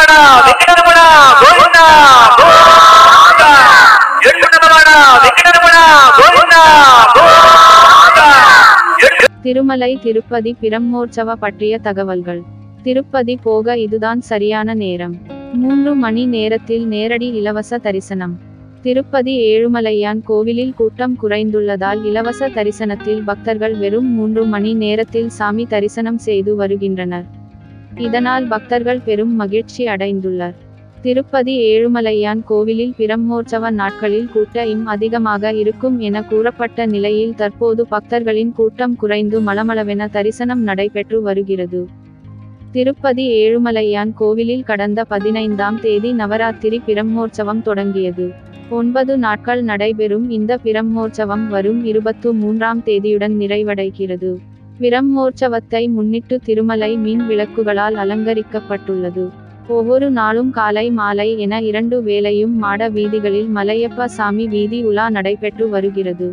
వెంకటరమణ వెంకటరమణ గోవింద గోవింద ఎట్టునరమణ వెంకటరమణ గోవింద గోవింద ఎట్టు திருமலை திருப்பதி பிரம்மோற்சவ பற்றிய தகவல்கள் திருப்பதி போக இதுதான் சரியான நேரம் மூன்று மணி நேரத்தில் நேரடி இலவச தரிசனம் திருப்பதி ஏழுமலையான் கோவிலில் கூட்டம் குறைந்துள்ளதால் இலவச தரிசனத்தில் பக்தர்கள் வெறும் மூன்று மணி நேரத்தில் சாமி தரிசனம் செய்து வருகின்றனர் இதனால் பக்தர்கள் பெரும் மகிழ்ச்சி அடைந்துள்ளனர் திருப்பதி ஏழுமலையான் கோவிலில் பிரம்மோற்சவ நாட்களில் கூட்டம் அதிகமாக இருக்கும் என கூறப்பட்ட நிலையில் தற்போது பக்தர்களின் கூட்டம் குறைந்து மளமளவென தரிசனம் நடைபெற்று வருகிறது திருப்பதி ஏழுமலையான் கோவிலில் கடந்த பதினைந்தாம் தேதி நவராத்திரி பிரம்மோற்சவம் தொடங்கியது ஒன்பது நாட்கள் நடைபெறும் இந்த பிரம்மோற்சவம் வரும் இருபத்து மூன்றாம் தேதியுடன் நிறைவடைகிறது பிரம்மோற்சவத்தை முன்னிட்டு திருமலை மீன் விளக்குகளால் அலங்கரிக்கப்பட்டுள்ளது ஒவ்வொரு நாளும் காலை மாலை என இரண்டு வேளையும் மாட வீதிகளில் மலையப்ப சாமி வீதி உலா நடைபெற்று வருகிறது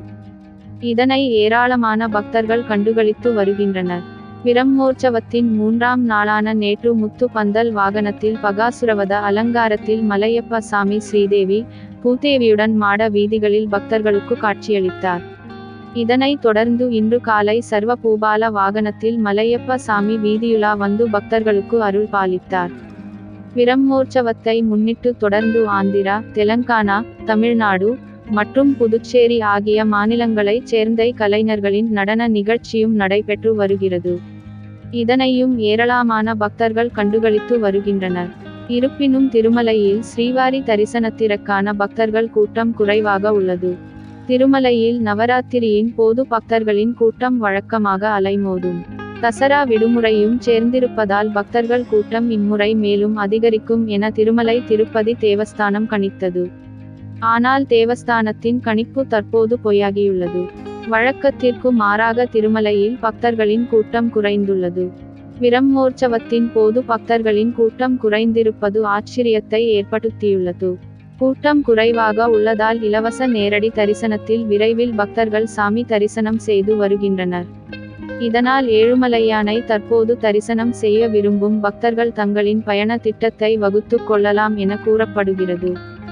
இதனை ஏராளமான பக்தர்கள் கண்டுகளித்து வருகின்றனர் பிரம்மோற்சவத்தின் மூன்றாம் நாளான நேற்று முத்து பந்தல் வாகனத்தில் பகாசுரவத அலங்காரத்தில் மலையப்ப சாமி ஸ்ரீதேவி பூதேவியுடன் மாட வீதிகளில் பக்தர்களுக்கு காட்சியளித்தார் இதனைத் தொடர்ந்து இன்று காலை சர்வ பூபால வாகனத்தில் மலையப்ப சாமி வீதியுலா வந்து பக்தர்களுக்கு அருள் பாலித்தார் பிரம்மோற்சவத்தை முன்னிட்டு தொடர்ந்து ஆந்திரா தெலங்கானா தமிழ்நாடு மற்றும் புதுச்சேரி ஆகிய மாநிலங்களைச் சேர்ந்த கலைஞர்களின் நடன நிகழ்ச்சியும் நடைபெற்று வருகிறது இதனையும் ஏராளமான பக்தர்கள் கண்டுகளித்து வருகின்றனர் இருப்பினும் திருமலையில் ஸ்ரீவாரி தரிசனத்திற்கான பக்தர்கள் கூட்டம் குறைவாக உள்ளது திருமலையில் நவராத்திரியின் போது பக்தர்களின் கூட்டம் வழக்கமாக அலைமோதும் தசரா விடுமுறையும் சேர்ந்திருப்பதால் பக்தர்கள் கூட்டம் இம்முறை மேலும் அதிகரிக்கும் என திருமலை திருப்பதி தேவஸ்தானம் கணித்தது ஆனால் தேவஸ்தானத்தின் கணிப்பு தற்போது பொய்யாகியுள்ளது வழக்கத்திற்கு மாறாக திருமலையில் பக்தர்களின் கூட்டம் குறைந்துள்ளது பிரம்மோற்சவத்தின் போது பக்தர்களின் கூட்டம் குறைந்திருப்பது ஆச்சரியத்தை ஏற்படுத்தியுள்ளது கூட்டம் குறைவாக உள்ளதால் இலவச நேரடி தரிசனத்தில் விரைவில் பக்தர்கள் சாமி தரிசனம் செய்து வருகின்றனர் இதனால் ஏழுமலையானை தற்போது தரிசனம் செய்ய விரும்பும் பக்தர்கள் தங்களின் பயண திட்டத்தை வகுத்துக் கொள்ளலாம் என கூறப்படுகிறது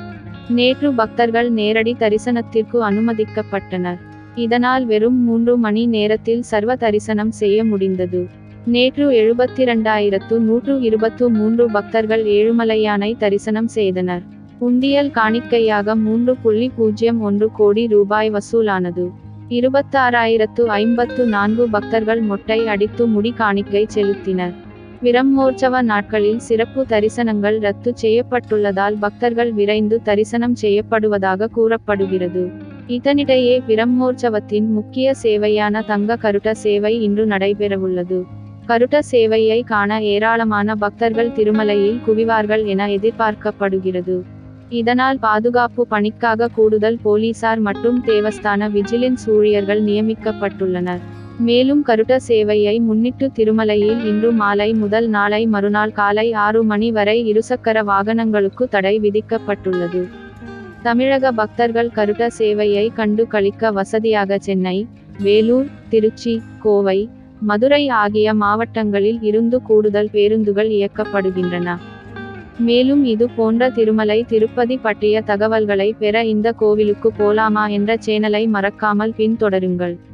நேற்று பக்தர்கள் நேரடி தரிசனத்திற்கு அனுமதிக்கப்பட்டனர் இதனால் வெறும் மூன்று மணி நேரத்தில் சர்வ தரிசனம் செய்ய முடிந்தது நேற்று எழுபத்திரண்டாயிரத்து நூற்று இருபத்து மூன்று பக்தர்கள் ஏழுமலையானை தரிசனம் செய்தனர் உண்டியல் காணிக்கையாக மூன்று புள்ளி பூஜ்ஜியம் ஒன்று கோடி ரூபாய் வசூலானது இருபத்தாறாயிரத்து ஐம்பத்து நான்கு பக்தர்கள் மொட்டை அடித்து முடி காணிக்கை செலுத்தினர் பிரம்மோற்சவ நாட்களில் சிறப்பு தரிசனங்கள் ரத்து செய்யப்பட்டுள்ளதால் பக்தர்கள் விரைந்து தரிசனம் செய்யப்படுவதாக கூறப்படுகிறது இதனிடையே பிரம்மோற்சவத்தின் முக்கிய சேவையான தங்க கருட்ட சேவை இன்று நடைபெறவுள்ளது கருட்ட சேவையை காண ஏராளமான பக்தர்கள் திருமலையில் குவிவார்கள் என எதிர்பார்க்கப்படுகிறது இதனால் பாதுகாப்பு பணிக்காக கூடுதல் போலீசார் மற்றும் தேவஸ்தான விஜிலன்ஸ் ஊழியர்கள் நியமிக்கப்பட்டுள்ளனர் மேலும் கருட்ட சேவையை முன்னிட்டு திருமலையில் இன்று மாலை முதல் நாளை மறுநாள் காலை ஆறு மணி வரை இருசக்கர வாகனங்களுக்கு தடை விதிக்கப்பட்டுள்ளது தமிழக பக்தர்கள் கருட்ட சேவையை கண்டு கழிக்க வசதியாக சென்னை வேலூர் திருச்சி கோவை மதுரை ஆகிய மாவட்டங்களில் இருந்து கூடுதல் பேருந்துகள் இயக்கப்படுகின்றன மேலும் இது போன்ற திருமலை திருப்பதி பற்றிய தகவல்களை பெற இந்த கோவிலுக்கு போலாமா என்ற சேனலை மறக்காமல் பின்தொடருங்கள்